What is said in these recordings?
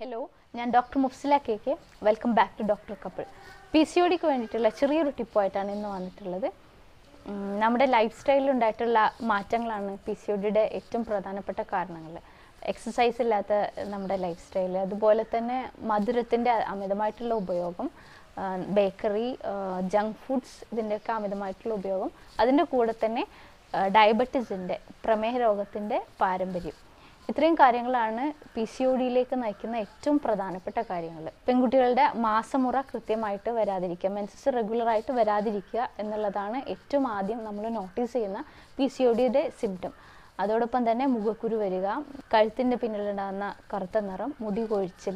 hello ഞാൻ doctor Mufsila K K welcome back to doctor couple P C O ഡിക്ക് വേണ്ടിയിട്ടുള്ള ചെറിയൊരു ടിപ്പായിട്ടാണ് ഇന്ന് വന്നിട്ടുള്ളത് ഉം, നമ്മുടെ ലൈഫ് സ്റ്റൈലിൽ ഉണ്ടായിട്ടുള്ള മാറ്റങ്ങളാണ് പി സി ഒ ഡിയുടെ ഏറ്റവും പ്രധാനപ്പെട്ട കാരണങ്ങൾ എക്സസൈസ് ഇല്ലാത്ത നമ്മുടെ ലൈഫ് സ്റ്റൈൽ അതുപോലെ തന്നെ മധുരത്തിൻ്റെ അമിതമായിട്ടുള്ള ഉപയോഗം ബേക്കറി ജങ്ക് ഫുഡ്സ് ഇതിൻ്റെയൊക്കെ അമിതമായിട്ടുള്ള ഉപയോഗം അതിൻ്റെ കൂടെ തന്നെ ഡയബറ്റീസിൻ്റെ പ്രമേഹ രോഗത്തിൻ്റെ പാരമ്പര്യം ഇത്രയും കാര്യങ്ങളാണ് പി സി ഒ ഡിയിലേക്ക് നയിക്കുന്ന ഏറ്റവും പ്രധാനപ്പെട്ട കാര്യങ്ങൾ പെൺകുട്ടികളുടെ മാസമുറ കൃത്യമായിട്ട് വരാതിരിക്കുക മെൻസസ് റെഗുലറായിട്ട് വരാതിരിക്കുക എന്നുള്ളതാണ് ഏറ്റവും ആദ്യം നമ്മൾ നോട്ടീസ് ചെയ്യുന്ന പി സി ഒ ഡിയുടെ സിംറ്റം അതോടൊപ്പം തന്നെ മുഖക്കുരു വരിക കഴുത്തിൻ്റെ പിന്നിലുണ്ടാകുന്ന കറുത്ത നിറം മുടി കൊഴിച്ചിൽ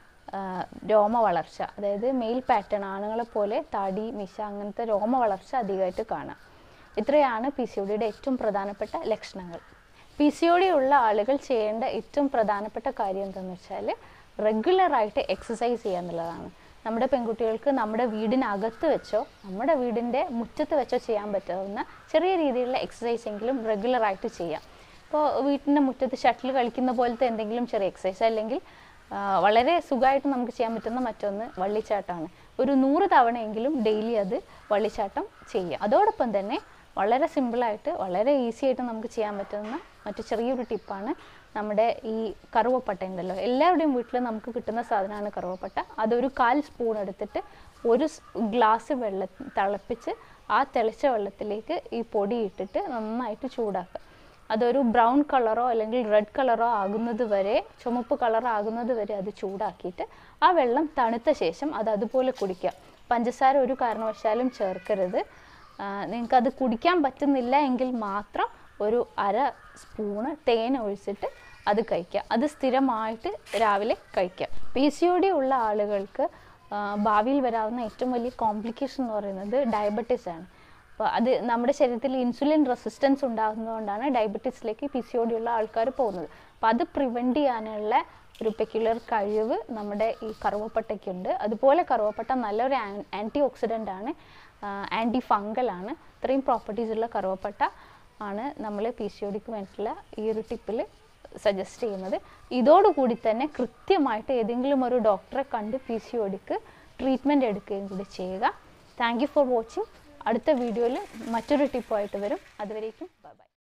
രോമ വളർച്ച അതായത് മെയിൽ പാറ്റേൺ ആണുങ്ങളെ പോലെ താടി മിശ അങ്ങനത്തെ രോമ വളർച്ച അധികമായിട്ട് കാണാം ഇത്രയാണ് പി സി ഒ ഡിയുടെ ഏറ്റവും പ്രധാനപ്പെട്ട ലക്ഷണങ്ങൾ പി സി ഒ ഡി ഉള്ള ആളുകൾ ചെയ്യേണ്ട ഏറ്റവും പ്രധാനപ്പെട്ട കാര്യം എന്താണെന്ന് വെച്ചാൽ റെഗുലറായിട്ട് എക്സസൈസ് ചെയ്യുക എന്നുള്ളതാണ് നമ്മുടെ പെൺകുട്ടികൾക്ക് നമ്മുടെ വീടിനകത്ത് വെച്ചോ നമ്മുടെ വീടിൻ്റെ മുറ്റത്ത് വെച്ചോ ചെയ്യാൻ പറ്റാവുന്ന ചെറിയ രീതിയിലുള്ള എക്സസൈസ് എങ്കിലും റെഗുലറായിട്ട് ചെയ്യാം ഇപ്പോൾ വീട്ടിൻ്റെ മുറ്റത്ത് ഷട്ടിൽ കളിക്കുന്ന പോലത്തെ എന്തെങ്കിലും ചെറിയ എക്സസൈസ് അല്ലെങ്കിൽ ആ, വളരെ സുഖമായിട്ട് നമുക്ക് ചെയ്യാൻ പറ്റുന്ന മറ്റൊന്ന് വള്ളിച്ചാട്ടമാണ് ഒരു നൂറ് തവണയെങ്കിലും ഡെയിലി അത് വള്ളിച്ചാട്ടം ചെയ്യുക അതോടൊപ്പം തന്നെ വളരെ സിമ്പിളായിട്ട് വളരെ ഈസി ആയിട്ട് നമുക്ക് ചെയ്യാൻ പറ്റുന്ന മറ്റു ചെറിയൊരു ടിപ്പാണ് നമ്മുടെ ഈ കറുവപ്പട്ട ഉണ്ടല്ലോ എല്ലാവരുടെയും വീട്ടിൽ നമുക്ക് കിട്ടുന്ന സാധനമാണ് കറുവപ്പട്ട അതൊരു കാൽ സ്പൂൺ എടുത്തിട്ട് ഒരു സ് ഗ്ലാസ് വെള്ളം തിളപ്പിച്ച് ആ തിളച്ച വെള്ളത്തിലേക്ക് ഈ പൊടി ഇട്ടിട്ട് നന്നായിട്ട് ചൂടാക്കുക അതൊരു ബ്രൗൺ കളറോ അല്ലെങ്കിൽ റെഡ് കളറോ ആകുന്നത് വരെ ചുമപ്പ് കളർ ആകുന്നത് വരെ അത് ചൂടാക്കിയിട്ട് ആ വെള്ളം തണുത്ത ശേഷം അത് അതുപോലെ കുടിക്കുക പഞ്ചസാര ഒരു കാരണവശാലും ചേർക്കരുത് നിങ്ങൾക്ക് അത് കുടിക്കാൻ പറ്റുന്നില്ല എങ്കിൽ മാത്രം ഒരു അര സ്പൂണ് തേൻ ഒഴിച്ചിട്ട് അത് കഴിക്കുക അത് സ്ഥിരമായിട്ട് രാവിലെ കഴിക്കുക പി സി ഒ ഡി ഉള്ള ആളുകൾക്ക് ആ, ഭാവിയിൽ വരാവുന്ന ഏറ്റവും വലിയ കോംപ്ലിക്കേഷൻ എന്ന് പറയുന്നത് ഡയബറ്റീസ് ആണ് അപ്പോൾ അത് നമ്മുടെ ശരീരത്തിൽ ഇൻസുലിൻ റെസിസ്റ്റൻസ് ഉണ്ടാകുന്നതുകൊണ്ടാണ് ഡയബറ്റീസിലേക്ക് പി സി ഒ ഡി ഉള്ള ആൾക്കാർ പോകുന്നത് അപ്പോൾ അത് പ്രിവെൻറ്റ് ചെയ്യാനുള്ള ഒരു പെക്യുലർ കഴിവ് നമ്മുടെ ഈ കറുവപ്പട്ടയ്ക്കുണ്ട് അതുപോലെ കറുവപ്പട്ട നല്ലൊരു ആൻറ്റി ഓക്സിഡൻ്റ് ആണ് ആൻറ്റി ഫംഗൽ ആണ് ഇത്രയും പ്രോപ്പർട്ടീസ് ഉള്ള കറുവപ്പട്ട ആണ് നമ്മൾ പി സി ഒ ഡിക്ക് വേണ്ടിയിട്ടുള്ള ഈ ഒരു ടിപ്പിൽ സജസ്റ്റ് ചെയ്യുന്നത് ഇതോടുകൂടി തന്നെ കൃത്യമായിട്ട് ഏതെങ്കിലും ഒരു ഡോക്ടറെ കണ്ട് പി സി ഒ ഡിക്ക് ട്രീറ്റ്മെൻറ്റ് എടുക്കുകയും കൂടി ചെയ്യുക താങ്ക് യു ഫോർ വാച്ചിങ് അടുത്ത വീഡിയോയിൽ മറ്റൊരു ടിപ്പായിട്ട് വരും അതുവരേക്കും ബൈ ബൈ